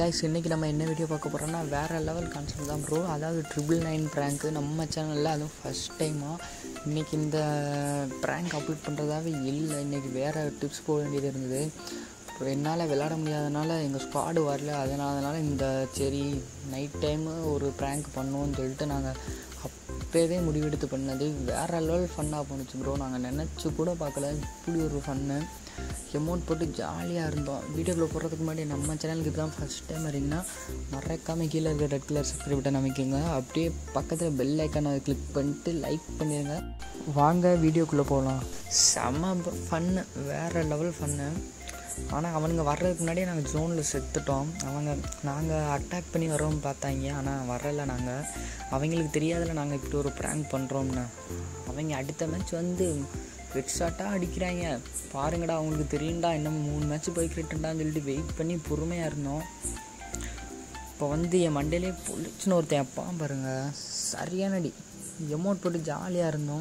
guys இன்றைக்கி நம்ம என்ன வீடியோ பார்க்க போகிறோம்னா வேறு லெவல் கான்செப்ட் தான் ப்ரோ அதாவது ட்ரிபிள் நைன் ப்ராங்க்கு நம்ம சேனலில் அதுவும் ஃபஸ்ட் டைமாக இன்றைக்கி இந்த ப்ராங்க் அப்லோட் பண்ணுறதாவே இல்லை இன்றைக்கி வேறு டிப்ஸ் போட வேண்டியது இருந்தது அப்புறம் என்னால் விளாட முடியாதனால எங்கள் ஸ்குவாடு வரல அதனால இந்த சரி நைட் டைமு ஒரு ப்ராங்க் பண்ணுவோம்னு சொல்லிட்டு நாங்கள் அப்போவே முடிவெடுத்து பண்ணது வேறு லெவல் ஃபன்னாக போணுச்சு ப்ரோ நாங்கள் நினச்சி கூட பார்க்கல இப்படி ஒரு ஃபன்னு எமௌண்ட் போட்டு ஜாலியாக இருந்தோம் வீடியோக்குள்ளே போகிறதுக்கு முன்னாடி நம்ம சேனலுக்கு இப்போ தான் ஃபஸ்ட் டைம் வரீங்கன்னா மறக்காமல் கீழே இருக்க ரெட் கலர் சப்ஸ்கிரைப் பட்டன் அமைக்குங்க அப்படியே பக்கத்தில் பெல் ஐக்கானை கிளிக் பண்ணிட்டு லைக் பண்ணிடுங்க வாங்க வீடியோக்குள்ளே போகலாம் செம ஃபன்னு வேறு லெவல் ஃபன்னு ஆனால் அவனுங்க வர்றதுக்கு முன்னாடியே நாங்கள் ஜோனில் செத்துட்டோம் அவங்க நாங்கள் அட்டாக் பண்ணி வரோம் பார்த்தாங்க ஆனால் வரலை நாங்கள் அவங்களுக்கு தெரியாதுல நாங்கள் இப்படி ஒரு ப்ராங்க் பண்ணுறோம்னு அவங்க அடுத்த மேட்ச் வந்து ஹெட் ஷாட்டாக அடிக்கிறாங்க பாருங்கடா அவங்களுக்கு தெரியும்டா இன்னும் மூணு மேட்ச் போய்க்கிட்டுண்டான்னு சொல்லிட்டு வெயிட் பண்ணி பொறுமையாக இருந்தோம் இப்போ வந்து என் மண்டையிலே பொழிச்சுன்னு ஒருத்தன் அப்பான் பாருங்க சரியான அடி எமௌண்ட் போட்டு ஜாலியாக இருந்தோம்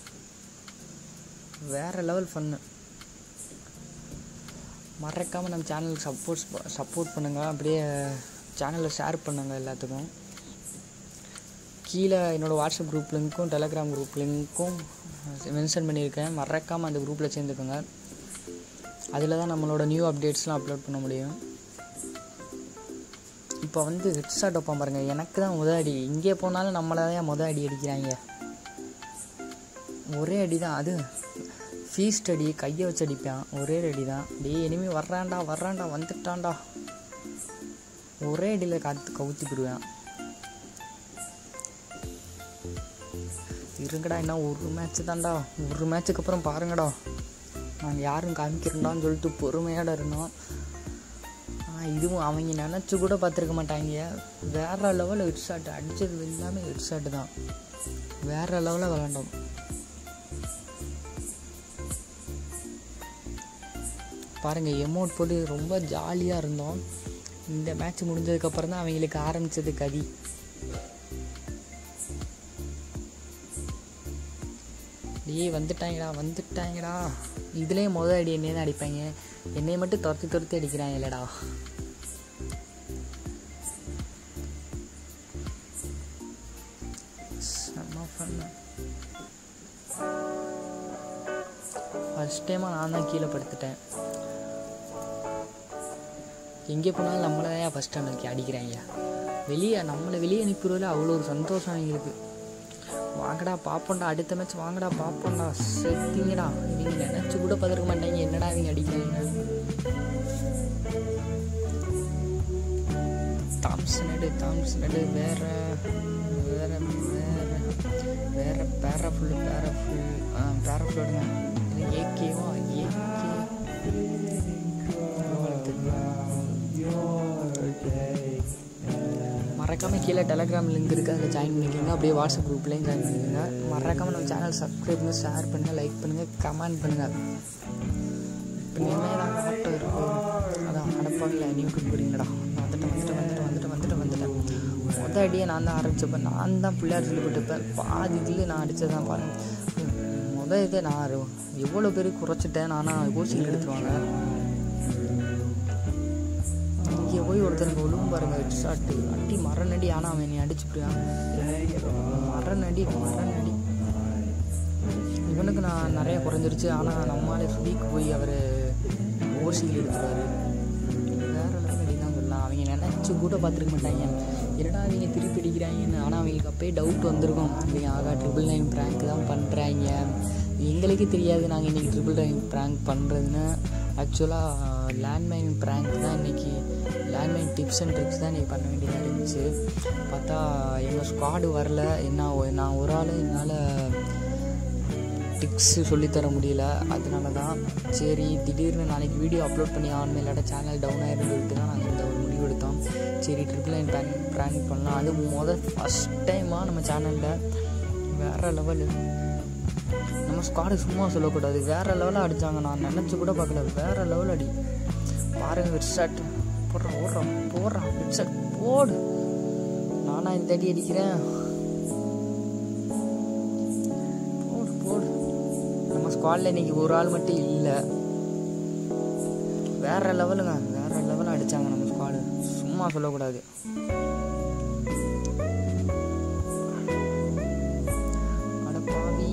வேறு லெவல் ஃபன்னு மறக்காமல் நம்ம சேனலுக்கு சப்போர்ட்ஸ் சப்போர்ட் பண்ணுங்கள் அப்படியே சேனலில் ஷேர் பண்ணுங்கள் எல்லாத்துக்கும் கீழே என்னோடய வாட்ஸ்அப் குரூப் லிங்க்கும் டெலகிராம் குரூப் லிங்க்கும் மென்ஷன் பண்ணியிருக்கேன் மறக்காமல் அந்த குரூப்பில் சேர்ந்துக்கோங்க அதில் தான் நம்மளோட நியூ அப்டேட்ஸ்லாம் அப்லோட் பண்ண முடியும் இப்போ வந்து ஹெட்ஷாட் வைப்பான் பாருங்கள் எனக்கு தான் முத அடி இங்கே போனாலும் நம்மளை தான் முத அடி அடிக்கிறாங்க ஒரே அடி தான் அது ஃபீஸ்ட் அடி கையை வச்சு அடிப்பான் ஒரே அடி தான் டே இனிமே வர்றான்டா வர்றான்டா வந்துட்டான்டா ஒரே அடியில் காத்து கவுத்திக்கிடுவேன் இருங்கடா என்ன ஒரு மேட்ச் தான்டா ஒரு மேட்ச்சுக்கு அப்புறம் பாருங்கடா நாங்கள் யாரும் காமிக்கிறோண்டான்னு சொல்லிட்டு பொறுமையோட இருந்தோம் இதுவும் அவங்க நினச்சி கூட பார்த்துருக்க மாட்டாங்க வேற லெவலில் ஹெட் ஷாட் அடித்தது எல்லாமே ஹெட் ஷாட்டு தான் வேற லெவலில் விளாண்டோம் பாருங்கள் எமௌண்ட் போட்டு ரொம்ப ஜாலியாக இருந்தோம் இந்த மேட்ச் முடிஞ்சதுக்கப்புறம் தான் அவங்களுக்கு ஆரம்பித்தது கதி டேய் வந்துட்டாங்கடா வந்துட்டாங்கடா இதுலேயே மொதல் அடி என்னையே தான் அடிப்பாங்க என்னையை மட்டும் துரத்தி துரத்தி அடிக்கிறாங்க இல்லைடா செம்ம ஃபன்னு ஃபஸ்ட் டைமாக நான் தான் கீழே படுத்துட்டேன் எங்கே போனாலும் நம்மளை தான் ஃபஸ்ட் ஸ்டாண்டர்ட்க்கு அடிக்கிறாங்க வெளியே நம்மளை வெளியே அனுப்பிடுவதில் அவ்வளோ ஒரு சந்தோஷம் எங்களுக்கு வாங்கடா பார்ப்போம்டா அடுத்த மேட்ச் வாங்கடா பார்ப்போம்டா செத்திங்கடா இவங்க நினச்சி கூட பார்த்துருக்க மாட்டாங்க என்னடா இவங்க அடிக்கிறாங்க தாம்சன் எடு தாம்சன் எடு வேற வேற வேற வேற பேராஃபுல் பேராஃபுல் பேராஃபுல் எடுங்க இது ஏகேவா ஏகே மறக்காமல் கீழே டெலகிராம் லிங்க் இருக்குது அதில் ஜாயின் பண்ணிக்கோங்க அப்படியே வாட்ஸ்அப் குரூப்லேயும் ஜாயின் பண்ணிக்கோங்க மறக்காமல் நம்ம சேனல் சப்ஸ்கிரைப் பண்ணுங்கள் ஷேர் பண்ணுங்கள் லைக் பண்ணுங்கள் கமெண்ட் பண்ணுங்கள் இப்போ இனிமேல் தான் ஆட்டோ இருக்கும் அதான் அனுப்பாங்க நீ கூட்டு போகிறீங்கடா வந்துட்டு வந்துட்டு வந்துட்டு வந்துட்டு வந்துட்டு வந்துட்டேன் மொத அடியே நான் தான் ஆரம்பிச்சப்பேன் நான் தான் பிள்ளையார் சொல்லி போட்டுப்பேன் பாதி இதில் நான் அடித்தது தான் பாருங்க மொதல் இதே நான் எவ்வளோ பேர் குறைச்சிட்டேன் நானும் கோச்சிங் எடுத்துருவாங்க இங்கே போய் ஒருத்தருக்கு ஒழுங்கு பாருங்க ஹெட் ஷாட்டு அடி மரணடி ஆனால் அவன் என்னை அடிச்சுப்பிடுவான் மரணடி மரணடி இவனுக்கு நான் நிறைய குறைஞ்சிருச்சு ஆனால் நம்மளால சுதிக்கு போய் அவர் ஓசியில் எடுத்துருவார் வேற அடி தான் சொல்லலாம் அவங்க நினச்சி கூட பார்த்துருக்க மாட்டாங்க என்னடா அவங்க திருப்பி அடிக்கிறாங்கன்னு ஆனால் அவங்களுக்கு அப்போயே டவுட் வந்திருக்கும் இவங்க ஆகா ட்ரிபிள் நைன் ப்ராங்க் தான் பண்ணுறாங்க எங்களுக்கே தெரியாது நாங்கள் இன்றைக்கி ட்ரிபிள் நைன் ப்ராங்க் பண்ணுறதுன்னு ஆக்சுவலாக லேண்ட்மைன் ப்ராங்க் தான் இன்றைக்கி லேண்ட்மைன் டிப்ஸ் அண்ட் ட்ரிக்ஸ் தான் இன்றைக்கி பண்ண வேண்டியதாக இருந்துச்சு பார்த்தா எங்கள் ஸ்குவாடு வரல என்ன நான் ஒரு ஆள் என்னால் டிப்ஸு சொல்லித்தர முடியல அதனால தான் சரி திடீர்னு நாளைக்கு வீடியோ அப்லோட் பண்ணி ஆகணும் இல்லாட்ட சேனல் டவுன் ஆயிரும் சொல்லிட்டு தான் நாங்கள் இந்த ஒரு முடிவு எடுத்தோம் சரி ட்ரிபிள் நைன் ப்ராங்க் ப்ராங்க் பண்ணலாம் அது முதல் ஃபஸ்ட் டைமாக நம்ம சேனலில் வேறு லெவலு நம்ம ஸ்குவாடு சும்மா சொல்லக்கூடாது வேறு லெவலில் அடித்தாங்க நான் நினச்சி கூட பார்க்கல வேறு லெவல் அடி பாருங்க ஹெட் ஷாட் போடுறான் ஓடுறான் போடுறான் ஹெட் ஷாட் போடு நானா இந்த அடி அடிக்கிறேன் போடு போடு நம்ம ஸ்குவாடில் இன்னைக்கு ஒரு ஆள் மட்டும் இல்லை வேற லெவலுங்க வேற லெவலில் அடிச்சாங்க நம்ம ஸ்குவாடு சும்மா சொல்லக்கூடாது அட பாவி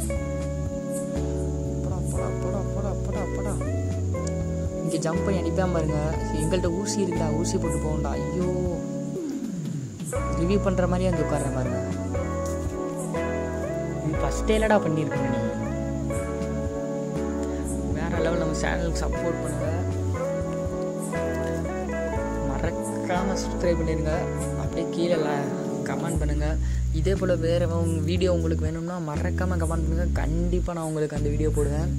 போடா போடா போடா போடா போடா போடா இங்கே ஜம்ப் பண்ணி அடிப்பாம பாருங்க எங்கள்கிட்ட ஊசி இருக்கா ஊசி போட்டு போகண்டா ஐயோ ரிவ்யூ பண்ணுற மாதிரியே வந்து உட்கார்றேன் பாருங்க நீ ஃபஸ்ட்டே இல்லடா பண்ணியிருக்கணும் நீ வேற லெவல் நம்ம சேனலுக்கு சப்போர்ட் பண்ணுங்க மறக்காம சப்ஸ்கிரைப் பண்ணிருங்க அப்படியே கீழே கமெண்ட் பண்ணுங்க இதே போல் வேறு வீடியோ உங்களுக்கு வேணும்னா மறக்காம கமெண்ட் பண்ணுங்க கண்டிப்பாக நான் உங்களுக்கு அந்த வீடியோ போடுவேன்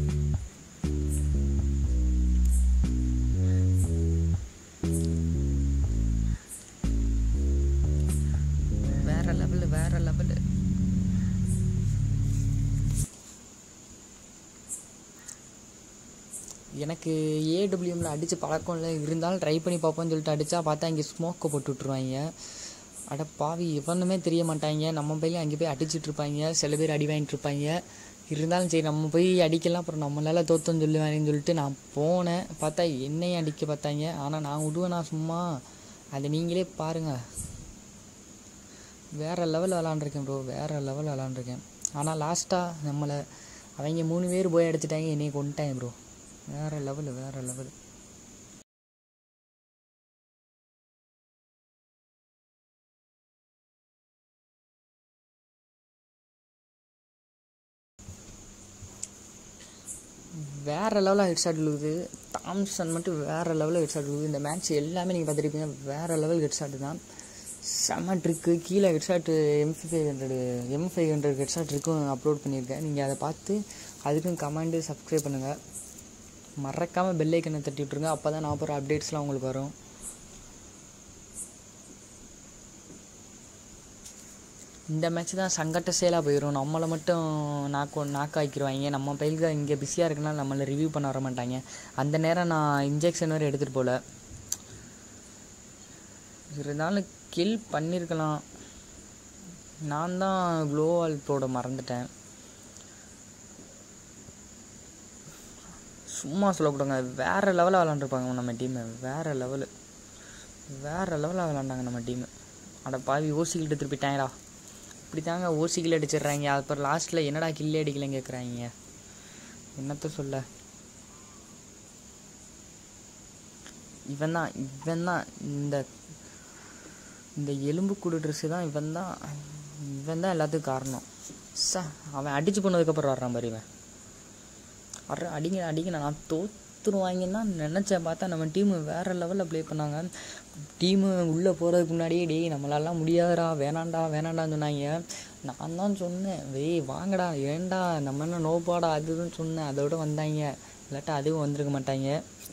வேற லெவலு வேற லெவலு எனக்கு ஏடபிள்யூஎம்ல அடித்து பழக்கம் இல்லை இருந்தாலும் ட்ரை பண்ணி பார்ப்போம்னு சொல்லிட்டு அடித்தா பார்த்தா இங்கே ஸ்மோக்கை போட்டு விட்ருவாங்க அட பாவி இவனுமே தெரிய மாட்டாங்க நம்ம போய் அங்கே போய் அடிச்சிட்டு இருப்பாங்க சில பேர் அடி வாங்கிட்டு இருப்பாங்க இருந்தாலும் சரி நம்ம போய் அடிக்கலாம் அப்புறம் நம்மளால தோத்தோன்னு சொல்லுவாங்கன்னு சொல்லிட்டு நான் போனேன் பார்த்தா என்னையும் அடிக்க பார்த்தாங்க ஆனால் நான் விடுவேனா சும்மா அதை நீங்களே பாருங்கள் வேறு லெவல் விளாண்டுருக்கேன் ப்ரோ வேறு லெவல் விளாண்டுருக்கேன் ஆனால் லாஸ்ட்டாக நம்மளை அவங்க மூணு பேர் போய் அடிச்சிட்டாங்க என்னைய கொண்டுட்டாங்க ப்ரோ வேறு லெவலு வேறு லெவலு வேறு லெவலில் ஹெட் ஷாட் விழுகுது தாம்சன் மட்டும் வேறு லெவலில் ஹெட் ஷாட் விழுகுது இந்த மேட்ச் எல்லாமே நீங்கள் பார்த்துருப்பீங்க வேறு லெவல் ஹெட் ஷாட் தான் செம்ம ட்ரிக்கு கீழே head shot M five hundred M five hundred head shot ட்ரிக்கும் அப்லோட் பண்ணியிருக்கேன் நீங்கள் அதை பார்த்து அதுக்கும் கமெண்டு சப்ஸ்கிரைப் பண்ணுங்கள் மறக்காமல் பெல் ஐக்கனை தட்டி விட்ருங்க அப்போ தான் நான் போகிற அப்டேட்ஸ்லாம் உங்களுக்கு வரும் இந்த மேட்ச் தான் சங்கட்ட சேலாக போயிடும் நம்மளை மட்டும் நாக்கு நாக்காக்கிடுவாங்க நம்ம பயில்க இங்கே பிஸியாக இருக்குனால நம்மளை ரிவ்யூ பண்ண வர மாட்டாங்க அந்த நேரம் நான் இன்ஜெக்ஷன் வேறு எடுத்துகிட்டு போகல இருந்தாலும் கில் பண்ணியிருக்கலாம் நான் தான் க்ளோவால் போட மறந்துட்டேன் சும்மா சொல்லக்கூடாங்க வேறு லெவலில் விளாண்டுருப்பாங்க நம்ம டீமு வேறு லெவலு வேறு லெவலில் விளாண்டாங்க நம்ம டீமு அட பாவி ஓசிக்கிட்டு திருப்பிட்டாங்கடா இப்படி தாங்க ஓசிக்கில் அடிச்சிடுறாங்க அப்புறம் லாஸ்ட்டில் என்னடா கில்லே அடிக்கலன்னு கேட்குறாங்க என்னத்த சொல்ல இவன் தான் இவன் தான் இந்த இந்த எலும்பு கூடு ட்ரெஸ்ஸு தான் இவன் தான் இவன் தான் எல்லாத்துக்கும் காரணம் ச அவன் அடிச்சு போனதுக்கப்புறம் வர்றான் பாரு இவன் வர்ற அடிங்க அடிங்க நான் தோத்துருவாங்கன்னா நினச்சேன் பார்த்தா நம்ம டீமு வேறு லெவலில் ப்ளே பண்ணாங்க டீமு உள்ளே போகிறதுக்கு முன்னாடியே டேய் நம்மளாலாம் முடியாதுடா வேணாண்டா வேணாண்டான்னு சொன்னாங்க நான் தான் சொன்னேன் வேய் வாங்கடா ஏன்டா நம்ம என்ன நோப்பாடா அது இதுன்னு சொன்னேன் அதோட வந்தாங்க இல்லாட்டா அதுவும் வந்திருக்க மாட்டாங்க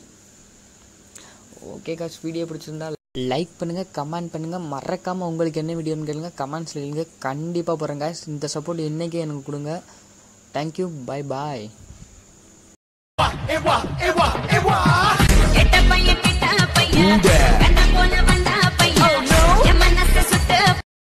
ஓகே காஸ் வீடியோ பிடிச்சிருந்தா லைக் பண்ணுங்கள் கமெண்ட் பண்ணுங்கள் மறக்காமல் உங்களுக்கு என்ன வீடியோன்னு கேளுங்க கமெண்ட்ஸில் எழுதுங்க கண்டிப்பாக போகிறேன் காய்ஸ் இந்த சப்போர்ட் என்றைக்கே எனக்கு கொடுங்க தேங்க்யூ பை பாய் எட்ட பையன் கிட்ட பையன்